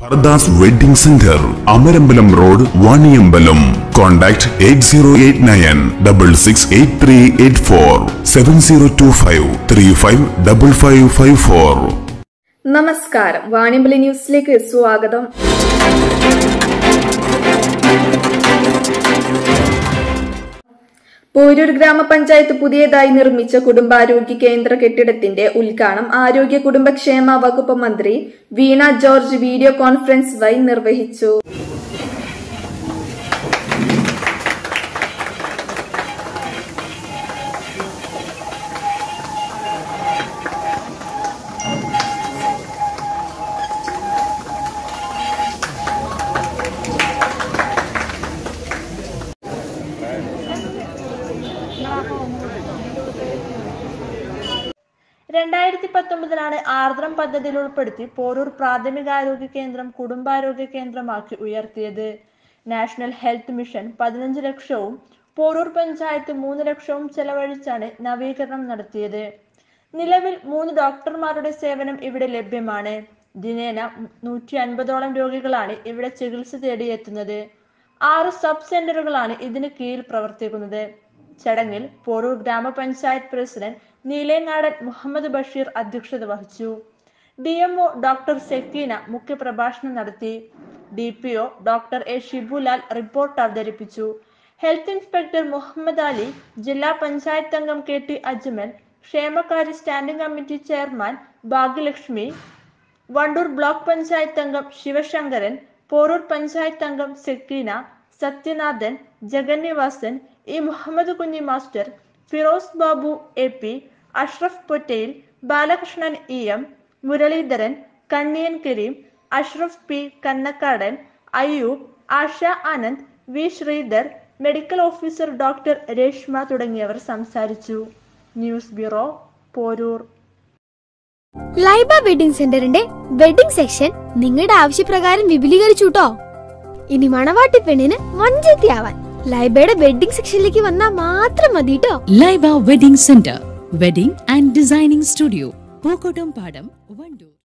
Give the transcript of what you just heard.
ഫർദാസ് wedding centre Amarambalam road Vaniyambalam contact eight zero eight nine double six eight three eight four seven zero two five three five double five five four നമസ്കാരം വാണിമ്പലി ന്യൂസിലേക്ക് സ്വാഗതം പോരൂർ ഗ്രാമപഞ്ചായത്ത് പുതിയതായി നിർമ്മിച്ച കുടുംബാരോഗ്യ കേന്ദ്ര കെട്ടിടത്തിന്റെ ഉദ്ഘാടനം ആരോഗ്യ കുടുംബക്ഷേമ വകുപ്പ് മന്ത്രി വീണ ജോർജ് വീഡിയോ കോൺഫറൻസ് വഴി നിർവഹിച്ചു രണ്ടായിരത്തി പത്തൊമ്പതിലാണ് ആർദ്രം പദ്ധതിയിൽ ഉൾപ്പെടുത്തി പോരൂർ പ്രാഥമികാരോഗ്യ കേന്ദ്രം കുടുംബാരോഗ്യ കേന്ദ്രമാക്കി ഉയർത്തിയത് നാഷണൽ ഹെൽത്ത് മിഷൻ പതിനഞ്ച് ലക്ഷവും പോരൂർ പഞ്ചായത്ത് മൂന്ന് ലക്ഷവും ചെലവഴിച്ചാണ് നവീകരണം നടത്തിയത് നിലവിൽ മൂന്ന് ഡോക്ടർമാരുടെ സേവനം ഇവിടെ ലഭ്യമാണ് ദിനേന നൂറ്റി അൻപതോളം രോഗികളാണ് ഇവിടെ ചികിത്സ തേടിയെത്തുന്നത് ആറ് സബ് സെന്ററുകളാണ് ഇതിന് കീഴിൽ പ്രവർത്തിക്കുന്നത് ചടങ്ങിൽ പോരൂർ ഗ്രാമപഞ്ചായത്ത് പ്രസിഡന്റ് നീലേനാടൻ മുഹമ്മദ് ബഷീർ അധ്യക്ഷത വഹിച്ചു ഡി എംഒ ഡോക്ടർ സെക്കീന മുഖ്യപ്രഭാഷണം നടത്തി D P O doctor A Shibulal report അവതരിപ്പിച്ചു ഹെൽത്ത് ഇൻസ്പെക്ടർ മുഹമ്മദ് അലി ജില്ലാ പഞ്ചായത്ത് അംഗം കെ ടി അജ്മൽ ക്ഷേമകാര്യ standing committee chairman Bhagyalakshmi Wandoor block panchayat അംഗം ശിവശങ്കരൻ പോരൂർ പഞ്ചായത്ത് അംഗം Sakeena Sathyanathan Jagannivasan E Muhammad Kunhi master Firoz Babu A P Ashraf Pottayil Balakrishnan E M Muraleedharan Kanniyan Kareem Ashraf P Kannakkadan Ayyub Asha Anand V Sreedhar medical officer doctor Reshma തുടങ്ങിയവർ സംസാരിച്ചു news bureau Poroor Laiba wedding സെന്ററിന്റെ വെഡിംഗ് സെക്ഷൻ നിങ്ങളുടെ ആവശ്യപ്രകാരം വിപുലീകരിച്ചു ട്ടോ ഇനി മണവാട്ടി പെണ്ണിന് മൺചെത്തിയാവാൻ ലൈബയുടെ വെഡിംഗ് സെക്ഷനിലേക്ക് വന്നാൽ മാത്രം മതി ട്ടോ Laiba wedding centre wedding and designing studio Pookkottumpadam Wandoor